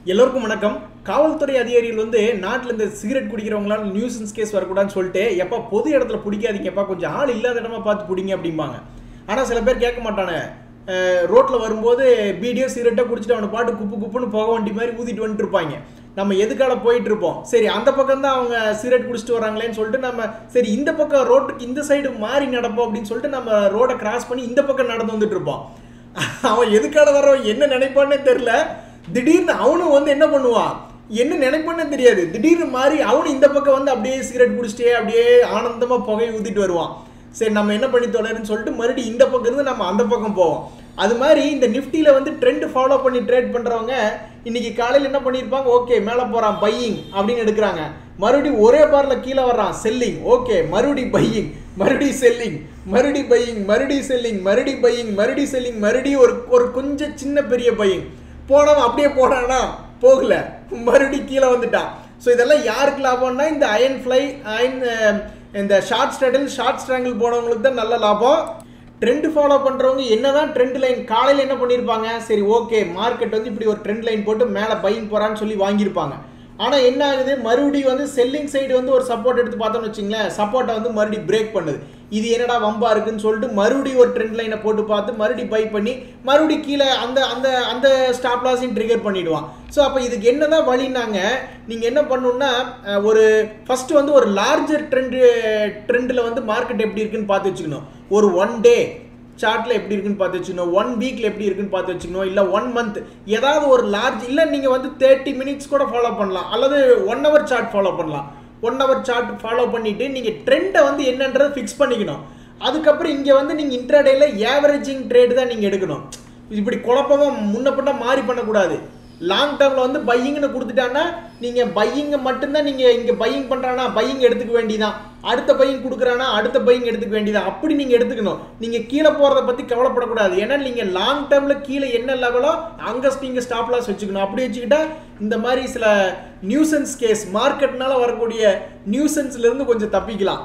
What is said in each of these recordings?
எல்லோருக்கும் வணக்கம் காவல்துறை அதிகாரிகள் வந்து நாட்டில் இந்த சிகரெட் குடிக்கிறவங்களால நியூசன்ஸ் கேஸ் வரக்கூடாதுன்னு சொல்லிட்டு எப்போ பொது இடத்துல பிடிக்காதீங்கப்பா கொஞ்சம் ஆள் இல்லாத இடமா பார்த்து பிடிங்க அப்படிம்பாங்க ஆனால் சில பேர் கேட்க மாட்டானே ரோட்டில் வரும்போது பீடியோ சிகரெட்டை குடிச்சிட்டு அவனை பாட்டு குப்பு குப்புன்னு புகை வண்டி மாதிரி ஊதிட்டு வந்துட்டு இருப்பாங்க நம்ம எதுக்கால போயிட்டு இருப்போம் சரி அந்த பக்கம் தான் அவங்க சிகரெட் குடிச்சிட்டு வராங்களேன்னு சொல்லிட்டு நம்ம சரி இந்த பக்கம் ரோட்டுக்கு இந்த சைடு மாறி நடப்போம் அப்படின்னு சொல்லிட்டு நம்ம ரோடை கிராஸ் பண்ணி இந்த பக்கம் நடந்து வந்துட்டு இருப்போம் அவன் எதுக்கால வர்றவன் என்ன நினைப்பான்னே தெரில திடீர்னு அவனும் வந்து என்ன பண்ணுவான் என்ன நினைப்பானே தெரியாது திடீர்னு மாறி அவனும் இந்த பக்கம் வந்து அப்படியே சிகரெட் குடிச்சிட்டே அப்படியே ஆனந்தமாக புகை ஊதிட்டு வருவான் சரி நம்ம என்ன பண்ணி தொலைறன்னு சொல்லிட்டு மறுபடியும் இந்த பக்கம் இருந்து நம்ம அந்த பக்கம் போவோம் அது மாதிரி இந்த நிஃப்டியில் வந்து ட்ரெண்ட் ஃபாலோ பண்ணி ட்ரேட் பண்ணுறவங்க இன்னைக்கு காலையில் என்ன பண்ணியிருப்பாங்க ஓகே மேலே போகிறான் பையிங் அப்படின்னு எடுக்கிறாங்க மறுபடியும் ஒரே பாரில் கீழே வர்றான் செல்லிங் ஓகே மறுபடி பையிங் மறுபடி செல்லிங் மறுபடி பையிங் மறுபடி செல்லிங் மறுபடி பையிங் மறுபடி செல்லிங் மறுபடியும் ஒரு ஒரு கொஞ்சம் சின்ன பெரிய பையிங் போனவன் அப்படியே போனானா போகல மறுபடியும் கீழே வந்துட்டான் ஸோ இதெல்லாம் யாருக்கு லாபம்னா இந்த அயன் ஃப்ளை அயன் இந்த ஷார்ட் ஸ்ட்ரடில் ஷார்ட் ஸ்ட்ராங்கிள் போனவங்களுக்கு தான் நல்ல லாபம் ட்ரெண்ட் ஃபாலோ பண்ணுறவங்க என்ன தான் ட்ரெண்ட் லைன் காலையில் என்ன பண்ணியிருப்பாங்க சரி ஓகே மார்க்கெட் வந்து இப்படி ஒரு ட்ரெண்ட் லைன் போட்டு மேலே பையிங் போகிறான்னு சொல்லி வாங்கியிருப்பாங்க ஆனால் என்ன ஆகுது மறுபடியும் வந்து செல்லிங் சைடு வந்து ஒரு சப்போர்ட் எடுத்து பார்த்தோம்னு வச்சிங்களேன் சப்போர்ட்டை வந்து மறுபடியும் பிரேக் பண்ணுது இது என்னடா வம்பா இருக்குன்னு சொல்லிட்டு மறுபடியும் ஒரு ட்ரெண்ட் லைனை போட்டு பார்த்து மறுபடியும் பை பண்ணி மறுபடியும் கீழே அந்த அந்த அந்த ஸ்டாப் லாஸையும் ட்ரிகர் பண்ணிடுவான் ஸோ அப்போ இதுக்கு என்னதான் வழினாங்க நீங்கள் என்ன பண்ணணும்னா ஒரு ஃபஸ்ட்டு வந்து ஒரு லார்ஜர் ட்ரெண்டு ட்ரெண்டில் வந்து மார்க்கெட் எப்படி இருக்குன்னு பார்த்து வச்சுக்கணும் ஒரு ஒன் டே சார்ட்டில் எப்படி இருக்குன்னு பார்த்து வச்சுக்கணும் ஒன் வீக்கில் எப்படி இருக்குன்னு பார்த்து வச்சுக்கணும் இல்லை ஒன் மந்த் ஏதாவது ஒரு லார்ஜ் இல்லை நீங்கள் வந்து தேர்ட்டி மினிட்ஸ் கூட ஃபாலோ பண்ணலாம் அல்லது ஒன் ஹவர் சார்ட் ஃபாலோ பண்ணலாம் ஒன் ஹவர் சார்ட் ஃபாலோ பண்ணிவிட்டு நீங்கள் ட்ரெண்டை வந்து என்னன்றதை ஃபிக்ஸ் பண்ணிக்கணும் அதுக்கப்புறம் இங்கே வந்து நீங்கள் இன்ட்ராடேயில் ஏவரேஜிங் ட்ரேடு தான் நீங்கள் எடுக்கணும் இப்படி குழப்பமாக முன்ன பின்ன மாறி பண்ணக்கூடாது லாங் டேர்மில் வந்து பையிங்னு கொடுத்துட்டான்னா நீங்கள் பையிங்கை மட்டும்தான் நீங்கள் இங்கே பையிங் பண்ணுறானா பையிங் எடுத்துக்க வேண்டியதான் அடுத்த பையன் கொடுக்குறானா அடுத்த பையன் எடுத்துக்க வேண்டியதான் அப்படி நீங்கள் எடுத்துக்கணும் நீங்கள் கீழே போகிறத பற்றி கவலைப்படக்கூடாது ஏன்னா நீங்கள் லாங் டேர்மில் கீழே என்ன லெவலோ அங்கே நீங்கள் ஸ்டாப் லாஸ் வச்சுக்கணும் அப்படி வச்சுக்கிட்டா இந்த மாதிரி சில நியூசன்ஸ் கேஸ் மார்க்கெட்னால வரக்கூடிய நியூசன்ஸ்லேருந்து கொஞ்சம் தப்பிக்கலாம்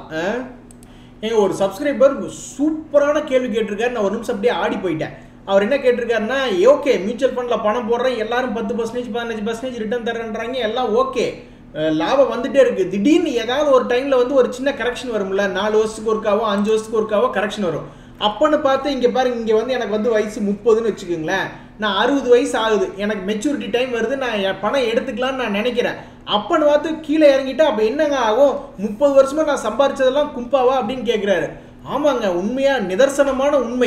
ஏங்க ஒரு சப்ஸ்கிரைபர் சூப்பரான கேள்வி கேட்டிருக்காரு நான் ஒரு நிமிஷம் அப்படியே ஆடி போயிட்டேன் அவர் என்ன கேட்டிருக்காருன்னா ஓகே மியூச்சுவல் ஃபண்டில் பணம் போடுறேன் எல்லாரும் பத்து பர்சன்டேஜ் பதினஞ்சு பர்சன்டேஜ் ரிட்டர்ன் தரேன்றாங்க எல்லாம் ஓகே லாபம் வந்துட்டே இருக்குது திடீர்னு ஏதாவது ஒரு டைமில் வந்து ஒரு சின்ன கரெக்ஷன் வரும்ல நாலு வருஷத்துக்கு ஒருக்காவோ அஞ்சு வருஷத்துக்கு ஒருக்காவோ கரெக்ஷன் வரும் அப்போன்னு பார்த்து இங்கே பாருங்க இங்கே வந்து எனக்கு வந்து வயசு முப்பதுன்னு வச்சுக்கோங்களேன் நான் அறுபது வயசு ஆகுது எனக்கு மெச்சூரிட்டி டைம் வருது நான் என் பணம் எடுத்துக்கலான்னு நான் நினைக்கிறேன் அப்பன்னு பார்த்து கீழே இறங்கிட்டா அப்போ என்னங்க ஆகும் முப்பது வருஷமாக நான் சம்பாரிச்சதெல்லாம் கும்பாவா அப்படின்னு கேட்குறாரு ஆமாங்க உண்மையாக நிதர்சனமான உண்மை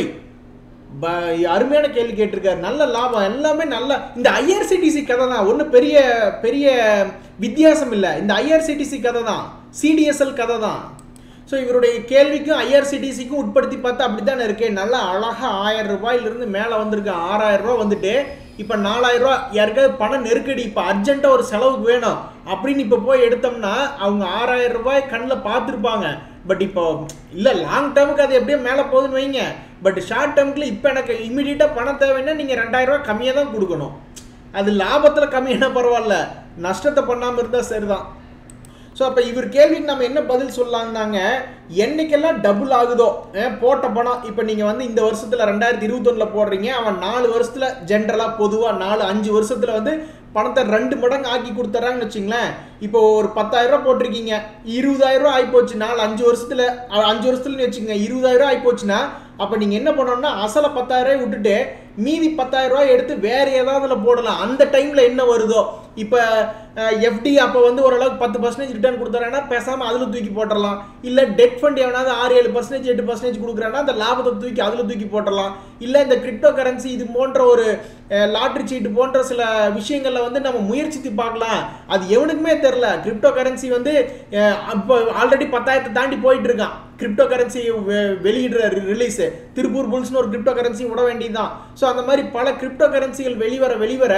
அருமையான கேள்வி கேட்டிருக்காரு நல்ல லாபம் எல்லாமே நல்ல இந்த ஐஆர்சிடிசி கதை தான் ஒன்றும் பெரிய பெரிய வித்தியாசம் இல்லை இந்த ஐஆர்சிடிசி கதை தான் சிடிஎஸ்எல் கதை தான் ஸோ இவருடைய கேள்விக்கும் ஐஆர்சிடிசிக்கும் உட்படுத்தி பார்த்தா அப்படி தானே இருக்கு நல்லா அழகாக ஆயிரம் ரூபாயிலிருந்து மேலே வந்திருக்கு ஆறாயிரம் ரூபா வந்துட்டு இப்போ நாலாயிரம் ரூபா யாருக்காவது பண நெருக்கடி இப்போ அர்ஜென்ட்டாக ஒரு செலவுக்கு வேணும் அப்படின்னு இப்போ போய் எடுத்தோம்னா அவங்க ஆறாயிரம் ரூபாய் கண்ணில் பார்த்துருப்பாங்க பட் இப்போ இல்லை லாங் டேர்முக்கு அது எப்படியோ மேலே போகுதுன்னு வைங்க பட் ஷார்ட் டேர்முக்குள்ள இப்போ எனக்கு இமீடியட்டாக பணம் தேவைன்னா நீங்கள் ரெண்டாயிரரூவா கம்மியாக தான் கொடுக்கணும் அது லாபத்தில் கம்மியான பரவாயில்ல நஷ்டத்தை பண்ணாமல் இருந்தால் சரிதான் ஸோ அப்போ இவர் கேள்விக்கு நம்ம என்ன பதில் சொல்லலாங்கனாங்க என்னைக்கெல்லாம் டபுள் ஆகுதோ போட்ட பணம் இப்போ நீங்கள் வந்து இந்த வருஷத்தில் ரெண்டாயிரத்தி இருபத்தொன்னில் போடுறீங்க அவன் நாலு வருஷத்தில் ஜென்ரலாக பொதுவாக நாலு அஞ்சு வருஷத்தில் வந்து பணத்தை ரெண்டு மடங்கு ஆக்கி கொடுத்துட்றாங்கன்னு வச்சுங்களேன் இப்போ ஒரு பத்தாயிரரூபா போட்டிருக்கீங்க இருபதாயிரரூவா ஆகிப்போச்சு நாலு அஞ்சு வருஷத்தில் அஞ்சு வருஷத்துலன்னு வச்சுக்கோங்க இருபதாயிரரூவா ஆகிப்போச்சுன்னா அப்போ நீங்கள் என்ன பண்ணணும்னா அசலை பத்தாயிரரூவாய் விட்டுட்டு மீதி பத்தாயிரரூவாய் எடுத்து வேறு ஏதாவதுல போடலாம் அந்த டைமில் என்ன வருதோ இப்போ எஃப்டி அப்போ வந்து ஓரளவுக்கு பத்து பர்சன்டேஜ் ரிட்டர்ன் கொடுத்துறாங்கன்னா பேசாமல் அதில் தூக்கி போட்டுடலாம் இல்லை டெட் ஃபண்ட் எவனாவது ஆறு ஏழு பர்சன்டேஜ் எட்டு பர்சன்டேஜ் கொடுக்குறான்னா அந்த லாபத்தை தூக்கி அதில் தூக்கி போட்டுடலாம் இல்லை இந்த கிரிப்டோ கரன்சி இது போன்ற ஒரு லாட்ரி சீட்டு போன்ற சில விஷயங்களில் வந்து நம்ம முயற்சித்து பார்க்கலாம் அது எவனுக்குமே தெரில கிரிப்டோ கரன்சி வந்து இப்போ ஆல்ரெடி பத்தாயிரத்தை தாண்டி போயிட்டு இருக்கான் கிரிப்டோ கரன்சி வெளியிடுற ரிலீஸ் திருப்பூர் புல்ஸ்னு ஒரு கிரிப்டோ கரன்சி விட வேண்டியதுதான் ஸோ அந்த மாதிரி பல கிரிப்டோ கரன்சிகள் வெளிவர வெளிவர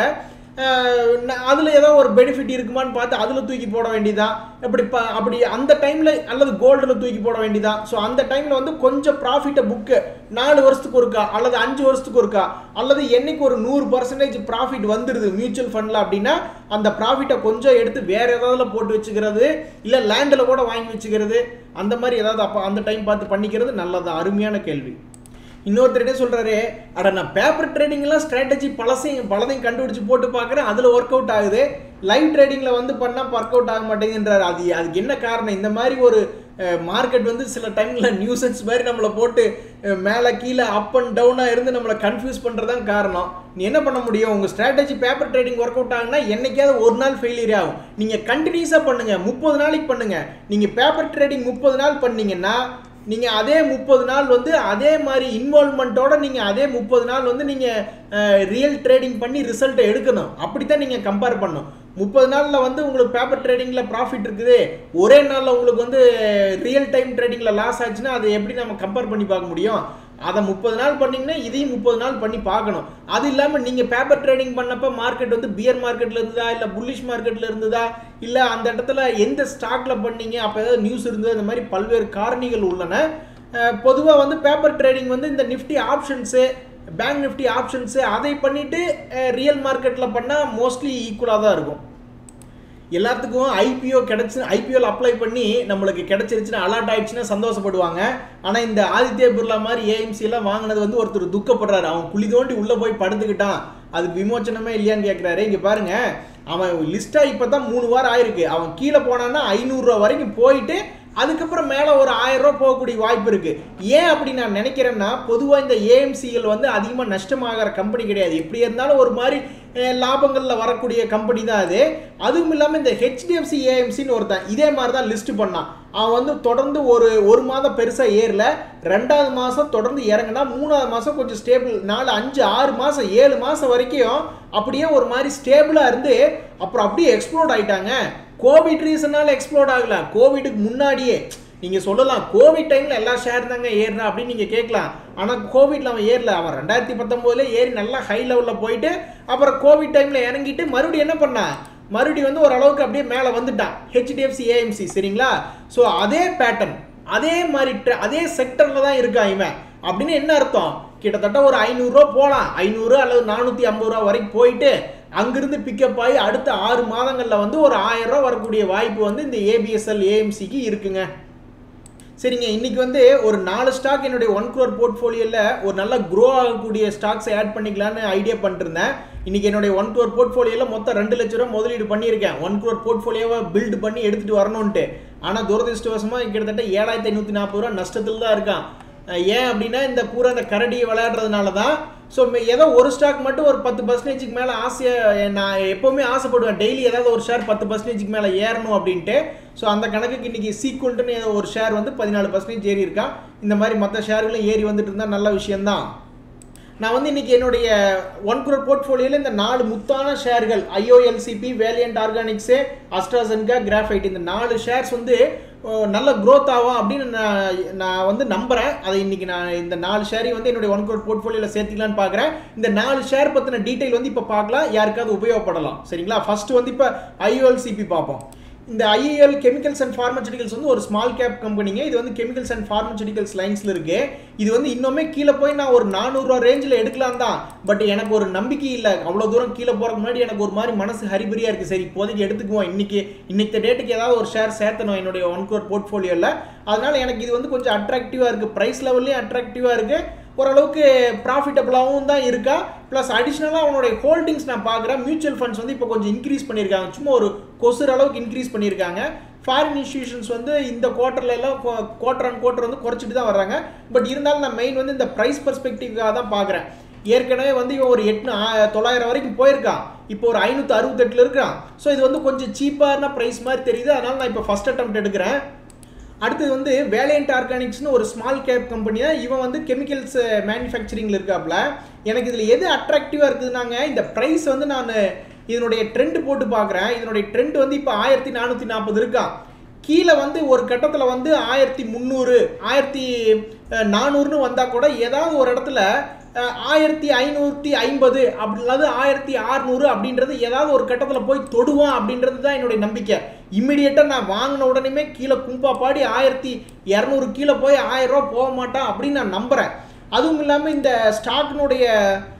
அதில் ஏதோ ஒரு பெனிஃபிட் இருக்குமான்னு பார்த்து அதில் தூக்கி போட வேண்டியதான் அப்படி ப அப்படி அந்த டைமில் அல்லது கோல்டில் தூக்கி போட வேண்டியதான் ஸோ அந்த டைமில் வந்து கொஞ்சம் ப்ராஃபிட்டை புக்கு நாலு வருஷத்துக்கு ஒருக்கா அல்லது அஞ்சு வருஷத்துக்கு ஒருக்கா அல்லது என்னைக்கு ஒரு நூறு பர்சன்டேஜ் ப்ராஃபிட் வந்துடுது மியூச்சுவல் ஃபண்டில் அப்படின்னா அந்த ப்ராஃபிட்டை கொஞ்சம் எடுத்து வேறு ஏதாவதுல போட்டு வச்சுக்கிறது இல்லை லேண்டில் கூட வாங்கி வச்சுக்கிறது அந்த மாதிரி ஏதாவது அப்போ அந்த டைம் பார்த்து பண்ணிக்கிறது நல்லது அருமையான கேள்வி இன்னொருத்தர் என்ன சொல்றாரு அட நான் பேப்பர் ட்ரேடிங்லாம் ஸ்ட்ராட்டஜி பழசையும் பலதையும் கண்டுபிடிச்சு போட்டு பார்க்குறேன் அதில் ஒர்க் அவுட் ஆகுது லைவ் ட்ரேடிங்கில் வந்து பண்ணால் ஒர்க் அவுட் ஆக மாட்டேங்குன்றாரு அது அதுக்கு என்ன காரணம் இந்த மாதிரி ஒரு மார்க்கெட் வந்து சில டைமில் நியூசன்ஸ் மாதிரி நம்மளை போட்டு அஹ், மேலே கீழே அப் அண்ட் டவுனாக இருந்து நம்மளை கன்ஃபியூஸ் பண்ணுறதான் காரணம் நீ என்ன பண்ண முடியும் உங்கள் strategy paper trading work out ஆகுனா என்னைக்காவது ஒரு நாள் ஃபெயிலியர் ஆகும் நீங்கள் கண்டினியூஸாக பண்ணுங்கள் முப்பது நாளைக்கு பண்ணுங்கள் நீங்கள் பேப்பர் ட்ரேடிங் முப்பது நாள் பண்ணீங்கன்னா நீங்கள் அதே முப்பது நாள் வந்து அதே மாதிரி இன்வால்மெண்ட்டோட நீங்கள் அதே முப்பது நாள் வந்து நீங்கள் ரியல் ட்ரேடிங் பண்ணி ரிசல்ட்டை எடுக்கணும் அப்படி தான் நீங்கள் கம்பேர் பண்ணணும் முப்பது நாளில் வந்து உங்களுக்கு பேப்பர் ட்ரேடிங்கில் ப்ராஃபிட் இருக்குது ஒரே நாளில் உங்களுக்கு வந்து ரியல் டைம் ட்ரேடிங்கில் லாஸ் ஆச்சுன்னா அதை எப்படி நம்ம கம்பேர் பண்ணி பார்க்க முடியும் அதை முப்பது நாள் பண்ணீங்கன்னா இதையும் முப்பது நாள் பண்ணி பார்க்கணும் அது இல்லாமல் நீங்கள் பேப்பர் ட்ரேடிங் பண்ணப்போ மார்க்கெட் வந்து பியர் மார்க்கெட்டில் இருந்ததா இல்லை புல்லிஷ் மார்க்கெட்டில் இருந்ததா இல்லை அந்த இடத்துல எந்த ஸ்டாக்ல பண்ணீங்க அப்போ ஏதாவது நியூஸ் இருந்தது இந்த மாதிரி பல்வேறு காரணிகள் உள்ளன பொதுவாக வந்து பேப்பர் ட்ரேடிங் வந்து இந்த Nifty options bank Nifty options அதை பண்ணிவிட்டு ரியல் மார்க்கெட்டில் பண்ணால் மோஸ்ட்லி ஈக்குவலாக தான் இருக்கும் எல்லாத்துக்கும் ஐபிஓ கிடைச்சு ஐபிஓல அப்ளை பண்ணி நம்மளுக்கு கிடைச்சிருச்சுன்னா அலாட் ஆயிடுச்சுன்னா சந்தோஷப்படுவாங்க ஆனால் இந்த ஆதித்ய பிர்லா மாதிரி ஏஎம்சி எல்லாம் வாங்கினது வந்து ஒருத்தர் துக்கப்படுறாரு அவன் குழி தோண்டி உள்ளே போய் படுத்துக்கிட்டான் அதுக்கு விமோச்சனமே இல்லையான்னு கேட்குறாரு இங்கே பாருங்க அவன் லிஸ்ட்டாக இப்போ தான் மூணு வாரம் ஆயிருக்கு அவன் கீழே போனான்னா ஐநூறுரூவா வரைக்கும் போயிட்டு அதுக்கப்புறம் மேலே ஒரு ஆயிரம் ரூபா போகக்கூடிய வாய்ப்பு இருக்கு ஏன் அப்படி நான் நினைக்கிறேன்னா பொதுவாக இந்த ஏஎம்சிகள் வந்து அதிகமாக நஷ்டமாகிற கம்பெனி கிடையாது எப்படி இருந்தாலும் ஒரு மாதிரி அஹ், லாபங்களில் வரக்கூடிய கம்பெனி தான் அது அதுவும் இல்லாமல் இந்த ஹெச்டிஎஃப்சி ஏஎம்சின்னு ஒருத்தன் இதே மாதிரி தான் லிஸ்ட் பண்ணான் அவன் வந்து தொடர்ந்து ஒரு ஒரு மாதம் பெருசாக ஏறல ரெண்டாவது மாதம் தொடர்ந்து இறங்குனா மூணாவது மாதம் கொஞ்சம் ஸ்டேபிள் நாலு அஞ்சு ஆறு மாதம் ஏழு மாதம் வரைக்கும் அப்படியே ஒரு மாதிரி ஸ்டேபிளாக இருந்து அப்புறம் அப்படியே எக்ஸ்ப்ளோர்ட் ஆயிட்டாங்க கோவிட் ரீசனால எக்ஸ்ப்ளோர்ட் ஆகல கோவிடுக்கு முன்னாடியே நீங்கள் சொல்லலாம் கோவிட் டைமில் எல்லா ஷேர் தாங்க ஏறுனா அப்படின்னு நீங்கள் கேட்கலாம் ஆனால் கோவிட்ல அவன் ஏறல அவன் ரெண்டாயிரத்தி பத்தொம்போதுல ஏறி நல்லா ஹை லெவலில் போயிட்டு அப்புறம் கோவிட் டைமில் இறங்கிட்டு மறுபடியும் என்ன பண்ணான் மறுபடியும் வந்து ஓரளவுக்கு அப்படியே மேலே வந்துட்டான் ஹெச்டிஎஃப்சி ஏஎம்சி சரிங்களா ஸோ அதே பேட்டர்ன் அதே மாதிரி tra- அதே செக்டரில் தான் இருக்கான் இவன் அப்படின்னு என்ன அர்த்தம் கிட்டத்தட்ட ஒரு ஐநூறுரூவா போகலாம் ஐநூறு அல்லது நானூற்றி ஐம்பது ரூபா வரைக்கும் போயிட்டு அங்கிருந்து பிக்கப் ஆகி அடுத்த ஆறு மாதங்களில் வந்து ஒரு ஆயிரம் ரூபா வரக்கூடிய வாய்ப்பு வந்து இந்த ஏபிஎஸ்எல் ஏஎம்சிக்கு இருக்குங்க சரிங்க இன்னைக்கு வந்து ஒரு நாலு ஸ்டாக் என்னுடைய ஒன் க்ரோர் போர்ட்ஃபோலியோவில் ஒரு நல்ல க்ரோ ஆகக்கூடிய ஸ்டாக்ஸை ஆட் பண்ணிக்கலான்னு ஐடியா பண்ணிருந்தேன் இன்னைக்கு என்னுடைய ஒன் க்ரோர் போர்ட்ஃபோலியோவில் மொத்தம் ரெண்டு லட்ச ரூபா முதலீடு பண்ணியிருக்கேன் ஒன் க்ரோர் போர்ட்ஃபோலியோவை பில்ட் பண்ணி எடுத்துகிட்டு வரணுன்ட்டு ஆனால் துரதிருஷ்டவசமாக கிட்டத்தட்ட ஏழாயிரத்தி ஐநூற்றி நாற்பது ரூபா நஷ்டத்தில் தான் இருக்கான் அஹ் ஏன் அப்படின்னா இந்த பூரா இந்த கரடியை விளையாடுறதுனால தான் ஸோ ஏதோ ஒரு ஸ்டாக் மட்டும் ஒரு பத்து பர்சன்டேஜுக்கு மேலே ஆசையாக நான் எப்போவுமே ஆசைப்படுவேன் டெய்லி ஏதாவது ஒரு ஷேர் பத்து பர்சன்டேஜுக்கு மேலே ஏறணும் அப்படின்ட்டு ஸோ அந்த கணக்குக்கு இன்னைக்கு சீக்குவல்ட்டுன்னு ஏதோ ஒரு ஷேர் வந்து பதினாலு பர்சன்டேஜ் ஏறி இருக்கான் இந்த மாதிரி மற்ற ஷேர்களும் ஏறி வந்துட்டு இருந்தால் நல்ல விஷயம்தான் நான் வந்து இன்னைக்கு என்னுடைய ஒன் குரோர் போர்ட்ஃபோலியோவில் இந்த நாலு முத்தான ஷேர்கள் ஐஓஎல்சிபி வேலியன்ட் ஆர்கானிக்ஸு அஸ்ட்ராசென்கா கிராஃபைட் இந்த நாலு ஷேர்ஸ் வந்து அஹ், நல்ல growth ஆகும் அப்படின்னு நான் நான் வந்து நம்புகிறேன் அதை இன்னைக்கு நான் இந்த நாலு ஷேரையும் வந்து என்னுடைய ஒன் குரோர் போர்ட்ஃபோலியோவில் சேர்த்துக்கலான்னு பார்க்குறேன் இந்த நாலு ஷேர் பற்றின டீட்டெயில் வந்து இப்போ பார்க்கலாம் யாருக்காவது உபயோகப்படலாம் சரிங்களா ஃபர்ஸ்ட் வந்து இப்போ ஐஓஎல்சிபி பார்ப்போம் இந்த ஐஏஎல் கெமிக்கல்ஸ் அண்ட் ஃபார்மசூட்டிகல்ஸ் வந்து ஒரு ஸ்மால் கேப் கம்பெனிங்க இது வந்து கெமிக்கல்ஸ் அண்ட் ஃபார்மசூட்டிகல்ஸ் லைன்ஸில் இருக்கு இது வந்து இன்னுமே கீழே போய் நான் ஒரு நானூறுரூவா ரேஞ்சில் எடுக்கலாம் தான் பட் எனக்கு ஒரு நம்பிக்கை இல்லை அவ்வளோ தூரம் கீழே போகிறதுக்கு முன்னாடி எனக்கு ஒரு மாதிரி மனசு ஹரிபரியாக இருக்குது சரி இப்போதைக்கு எடுத்துக்குவோம் இன்னைக்கு இன்னைக்கு டேட்டுக்கு ஏதாவது ஒரு ஷேர் சேர்த்தணும் என்னுடைய ஒன் கோர் போர்ட்ஃபோலியோவில் அதனால எனக்கு இது வந்து கொஞ்சம் அட்ராக்டிவாக இருக்குது ப்ரைஸ் லெவல்லையும் அட்ராக்டிவாக இருக்குது ஓரளவுக்கு ப்ராஃபிட்டபுளாகவும் தான் இருக்கா ப்ளஸ் அடிஷ்னலாக அவனுடைய ஹோல்டிங்ஸ் நான் பார்க்குறேன் மியூச்சுவல் ஃபண்ட்ஸ் வந்து இப்போ கொஞ்சம் இன்க்ரீஸ் பண்ணியிருக்காங்க சும்மா ஒரு கொசுர் அளவுக்கு இன்க்ரீஸ் பண்ணியிருக்காங்க ஃபாரின் இன்ஸ்டியூஷன்ஸ் வந்து இந்த குவார்ட்டர்ல எல்லாம் குவார்டர் அண்ட் குவார்ட்டர் வந்து குறைச்சிட்டு தான் வர்றாங்க பட் இருந்தாலும் நான் மெயின் வந்து இந்த ப்ரைஸ் பெர்ஸ்பெக்டிவ்காக தான் பார்க்குறேன் ஏற்கனவே வந்து இவன் ஒரு எட்நூ ஆ- தொள்ளாயிரம் வரைக்கும் போயிருக்கான் இப்போ ஒரு ஐநூற்றி அறுபத்தெட்டில் இருக்கான் ஸோ இது வந்து கொஞ்சம் சீப்பான ப்ரைஸ் மாதிரி தெரியுது அதனால நான் இப்போ ஃபர்ஸ்ட் அட்டம் எடுக்கிறேன் அடுத்தது வந்து வேலையன்ட் ஆர்கானிக்ஸ்னு ஒரு ஸ்மால் கேப் கம்பெனி தான் இவன் வந்து கெமிக்கல்ஸ் மேனுஃபேக்சரிங்கில் இருக்காப்புல எனக்கு இதில் எது அட்ராக்டிவாக இருக்குதுனாங்க இந்த ப்ரைஸ் வந்து நான் இதனுடைய ட்ரெண்ட் போட்டு பார்க்குறேன் இதனுடைய ட்ரெண்ட் வந்து இப்போ ஆயிரத்தி நானூற்றி நாற்பது இருக்கான் கீழே வந்து ஒரு கட்டத்தில் வந்து ஆயிரத்தி முந்நூறு ஆயிரத்தி நானூறுன்னு வந்தால் கூட ஏதாவது ஒரு இடத்துல அஹ், ஆயிரத்தி ஐநூற்றி ஐம்பது அப்படி இல்லாத ஆயிரத்தி அறநூறு அப்படின்றது ஏதாவது ஒரு கட்டத்தில் போய் தொடுவான் அப்படின்றது தான் என்னுடைய நம்பிக்கை இம்மிடியேட்டாக நான் வாங்கின உடனேமே கீழே கும்பா பாடி ஆயிரத்தி இரநூறு கீழே போய் ஆயிரம் ரூபா போக மாட்டான் அப்படின்னு நான் நம்புகிறேன் அதுவும் இல்லாமல் இந்த ஸ்டாக்னுடைய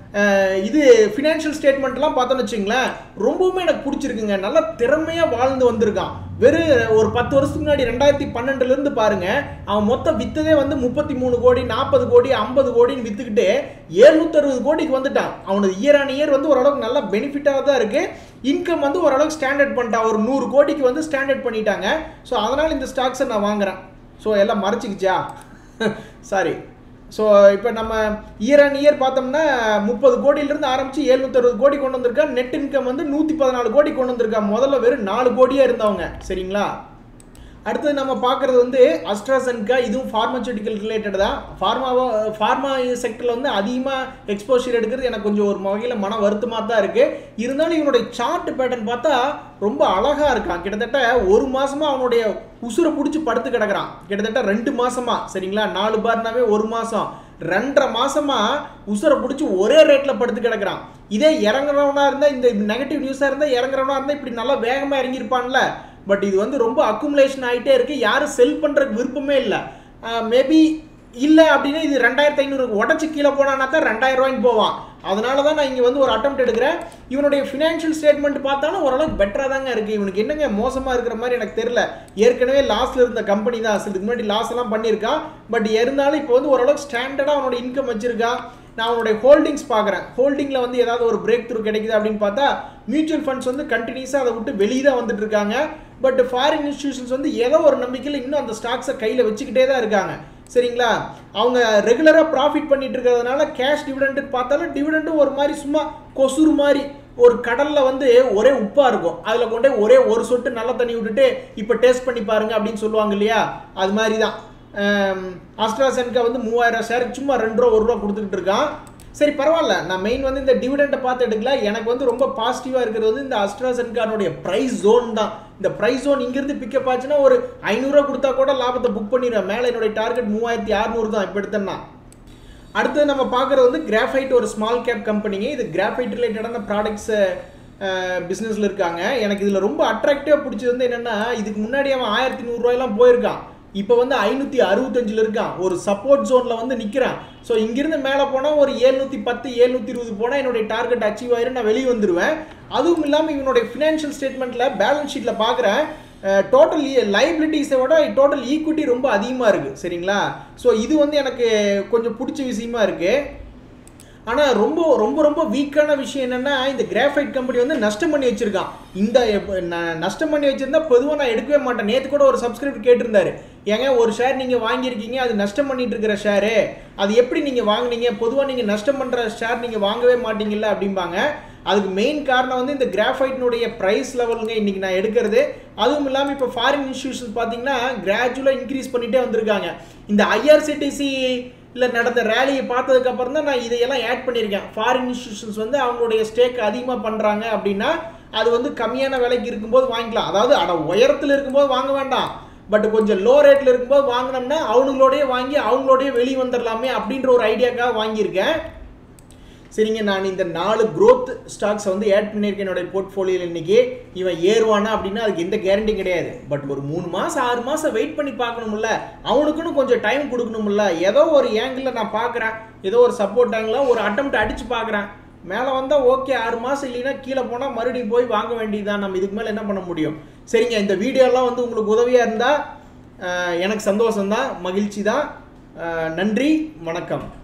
அஹ், இது ஃபினான்ஷியல் ஸ்டேட்மெண்ட்லாம் பார்த்தோன்னு வச்சுங்களேன் ரொம்பவுமே எனக்கு பிடிச்சிருக்குங்க நல்லா திறமையாக வாழ்ந்து வந்திருக்கான் வெறும் ஒரு பத்து வருஷத்துக்கு முன்னாடி ரெண்டாயிரத்தி பன்னெண்டுலேருந்து பாருங்க அவன் மொத்தம் வித்ததே வந்து முப்பத்தி மூணு கோடி நாற்பது கோடி ஐம்பது கோடின்னு வித்துக்கிட்டு எழுநூத்தறுபது கோடிக்கு வந்துட்டான் அவனது இயர் ஆன் இயர் வந்து ஓரளவுக்கு நல்ல பெனிஃபிட்டாக தான் இருக்கு இன்கம் வந்து ஓரளவுக்கு ஸ்டாண்டர்ட் பண்ணிட்டான் ஒரு நூறு கோடிக்கு வந்து ஸ்டாண்டர்ட் பண்ணிட்டாங்க ஸோ அதனால் இந்த ஸ்டாக்ஸை நான் வாங்குறேன் ஸோ எல்லாம் மறைச்சிக்கிச்சா சாரி ஸோ இப்போ நம்ம இயர் ஆன் இயர் பார்த்தோம்னா முப்பது கோடியிலிருந்து ஆரம்பித்து எழுநூத்தறுபது கோடி கொண்டு வந்திருக்கா நெட் இன்கம் வந்து நூற்றி பதினாலு கோடி கொண்டு வந்திருக்கா முதல்ல வெறும் நாலு கோடியாக இருந்தவங்க சரிங்களா அடுத்தது நம்ம பார்க்குறது வந்து அஸ்ட்ராசென்கா இதுவும் ஃபார்மசூட்டிக்கல் ரிலேட்டட் தான் ஃபார்மாவோ ஃபார்மா செக்டரில் வந்து அதிகமாக எக்ஸ்போஷர் எடுக்கிறது எனக்கு கொஞ்சம் ஒரு வகையில் மன வருத்தமாக தான் இருக்குது இருந்தாலும் இவனுடைய சார்ட் பேட்டர்ன் பார்த்தா ரொம்ப அழகாக இருக்கான் கிட்டத்தட்ட ஒரு மாசமா அவனுடைய உசுரை பிடிச்சி படுத்து கிடக்குறான் கிட்டத்தட்ட ரெண்டு மாசமா சரிங்களா நாலு பார்னாவே ஒரு மாசம் ரெண்டரை மாசமா உசுரை பிடிச்சி ஒரே ரேட்ல படுத்து கிடக்குறான் இதே இறங்குறவனா இருந்தா இந்த நெகட்டிவ் நியூஸா இருந்தா இறங்குறவனா இருந்தா இப்படி நல்லா வேகமா இறங்கியிருப்பான்ல பட் இது வந்து ரொம்ப அக்குமுலேஷன் ஆகிட்டே இருக்கு யாரும் செல் பண்றதுக்கு விருப்பமே இல்லை மேபி இல்லை அப்படின்னா இது ரெண்டாயிரத்தி ஐநூறு உடச்சி கீழே போனான்னா தான் ரெண்டாயிரம் ரூபாய்ன்னு போவான் அதனால தான் நான் இங்கே வந்து ஒரு அட்டம் எடுக்கிறேன் இவனுடைய ஃபினான்ஷியல் ஸ்டேட்மெண்ட் பார்த்தாலும் ஓரளவுக்கு பெட்டராக தாங்க இருக்குது இவனுக்கு என்னங்க மோசமாக இருக்கிற மாதிரி எனக்கு தெரியல ஏற்கனவே லாஸில் இருந்த கம்பெனி தான் இதுக்கு முன்னாடி லாஸ் எல்லாம் பண்ணியிருக்கான் பட் இருந்தாலும் இப்போ வந்து ஓரளவுக்கு ஸ்டாண்டர்டாக அவனோட இன்கம் வச்சிருக்கான் நான் அவனுடைய ஹோல்டிங்ஸ் பார்க்குறேன் ஹோல்டிங்கில் வந்து ஏதாவது ஒரு பிரேக் த்ரூ கிடைக்குது அப்படின்னு பார்த்தா மியூச்சுவல் ஃபண்ட்ஸ் வந்து கண்டினியூஸாக அதை விட்டு வெளியே தான் வந்துட்டு இருக்காங்க பட் ஃபாரின் இன்ஸ்டியூஷன்ஸ் வந்து ஏதோ ஒரு நம்பிக்கையில் இன்னும் அந்த ஸ்டாக்ஸை கையில் வச்சுக்கிட்டே தான் இருக்காங்க சரிங்களா அவங்க ரெகுலராக ப்ராஃபிட் பண்ணிட்டு இருக்கிறதுனால கேஷ் டிவிடெண்ட் பார்த்தாலும் டிவிடெண்டும் ஒரு மாதிரி சும்மா கொசுறு மாதிரி ஒரு கடல்ல வந்து ஒரே உப்பா இருக்கும் அதில் கொண்டே ஒரே ஒரு சொட்டு நல்ல தண்ணி விட்டுட்டு இப்போ டேஸ்ட் பண்ணி பாருங்க அப்படின்னு சொல்லுவாங்க இல்லையா அது மாதிரி தான் ஆஸ்ட்ராசென்கா வந்து மூவாயிரம் ஷேருக்கு சும்மா ரெண்டு ரூபா ஒரு ரூபா கொடுத்துக்கிட்டு இருக்கான் சரி பரவாயில்ல நான் மெயின் வந்து இந்த டிவிடெண்டை பார்த்து எடுக்கல எனக்கு வந்து ரொம்ப பாசிட்டிவாக இருக்கிறது வந்து இந்த அஸ்ட்ராசென்கானுடைய ப்ரைஸ் ஜோன் தான் இந்த ப்ரைஸ் ஜோன் இங்கிருந்து பிக்கப் ஆச்சுன்னா ஒரு ஐநூறுரூவா கொடுத்தா கூட லாபத்தை புக் பண்ணிடுவேன் மேலே என்னுடைய டார்கெட் மூவாயிரத்தி அறநூறு தான் இப்போ எடுத்தேன்னா அடுத்தது நம்ம பார்க்குறது வந்து கிராஃபைட் ஒரு ஸ்மால் கேப் கம்பெனிங்க இது கிராஃபைட் ரிலேட்டடான ப்ராடக்ட்ஸ் பிஸ்னஸில் இருக்காங்க எனக்கு இதில் ரொம்ப அட்ராக்டிவாக பிடிச்சது வந்து என்னென்னா இதுக்கு முன்னாடி அவன் ஆயிரத்தி நூறுரூவாயெல்லாம் போயிருக்கான் இப்போ வந்து ஐநூற்றி அறுபத்தஞ்சில் இருக்கான் ஒரு சப்போர்ட் ஜோனில் வந்து நிற்கிறான் ஸோ இங்கிருந்து மேலே போனால் ஒரு ஏழ்நூற்றி பத்து ஏழ்நூற்றி இருபது போனால் என்னுடைய டார்கெட் அச்சீவ் ஆயிரும் நான் வெளியே வந்துடுவேன் அதுவும் இல்லாமல் இவனுடைய ஃபினான்ஷியல் ஸ்டேட்மெண்ட்டில் பேலன்ஸ் ஷீட்டில் பார்க்குறேன் டோட்டல் லைபிலிட்டிஸை விட டோட்டல் ஈக்விட்டி ரொம்ப அதிகமாக இருக்குது சரிங்களா ஸோ இது வந்து எனக்கு கொஞ்சம் பிடிச்ச விஷயமா இருக்குது ஆனால் ரொம்ப ரொம்ப ரொம்ப வீக்கான விஷயம் என்னென்னா இந்த கிராஃபைட் கம்பெனி வந்து நஷ்டம் பண்ணி வச்சுருக்கான் இந்த எப்ப- ந- நஷ்டம் பண்ணி வச்சுருந்தா பொதுவாக நான் எடுக்கவே மாட்டேன் நேற்று கூட ஒரு சப்ஸ்கிரைபர் கேட்டிருந்தாரு ஏங்க ஒரு ஷேர் நீங்கள் வாங்கியிருக்கீங்க அது நஷ்டம் பண்ணிட்டு இருக்கிற ஷேரு அது எப்படி நீங்கள் வாங்குனீங்க பொதுவாக நீங்கள் நஷ்டம் பண்ணுற ஷேர் நீங்கள் வாங்கவே மாட்டீங்கல்ல அப்படிம்பாங்க அதுக்கு மெயின் காரணம் வந்து இந்த கிராஃபைட்னுடைய ப்ரைஸ் லெவலுங்க இன்றைக்கி நான் எடுக்கிறது அதுவும் இல்லாமல் இப்போ ஃபாரின் இன்ஸ்டியூஷன்ஸ் பார்த்தீங்கன்னா கிராஜுவலாக இன்க்ரீஸ் பண்ணிகிட்டே வந்திருக்காங்க இந்த ஐஆர்சிடிசி இல்லை நடந்த ரேலியை பார்த்ததுக்கு அப்புறம் தான் நான் இதையெல்லாம் ஆட் பண்ணியிருக்கேன் ஃபாரின் இன்ஸ்டியூஷன்ஸ் வந்து அவங்களுடைய ஸ்டேக் அதிகமாக பண்ணுறாங்க அப்படின்னா அது வந்து கம்மியான விலைக்கு இருக்கும்போது வாங்கிக்கலாம் அதாவது அட உயரத்தில் இருக்கும்போது வாங்க வேண்டாம் பட் கொஞ்சம் லோ ரேட்டில் இருக்கும்போது வாங்கினோம்னா அவங்களோடய வாங்கி அவங்களோடய வெளியே வந்துடலாமே அப்படின்ற ஒரு ஐடியாக்காக வாங்கியிருக்கேன் சரிங்க நான் இந்த நாலு growth ஸ்டாக்ஸை வந்து ஆட் பண்ணியிருக்கேன் என்னோட போர்ட்ஃபோலியோவில் இன்னைக்கு இவன் ஏறுவானா அப்படின்னா அதுக்கு எந்த கேரண்டி கிடையாது பட் ஒரு மூணு மாதம் ஆறு மாதம் வெயிட் பண்ணி பார்க்கணும்ல அவனுக்குன்னு கொஞ்சம் டைம் கொடுக்கணும்ல ஏதோ ஒரு ஏங்கிளில் நான் பார்க்குறேன் ஏதோ ஒரு சப்போர்ட் ஆங்கிளில் ஒரு அட்டம்ப்ட் அடித்து பார்க்குறேன் மேலே வந்தால் ஓகே ஆறு மாதம் இல்லைன்னா கீழே போனால் மறுபடியும் போய் வாங்க வேண்டியதுதான் நம்ம இதுக்கு மேலே என்ன பண்ண முடியும் சரிங்க இந்த வீடியோலாம் வந்து உங்களுக்கு உதவியாக இருந்தால் எனக்கு சந்தோஷம்தான் மகிழ்ச்சி தான் அஹ் நன்றி வணக்கம்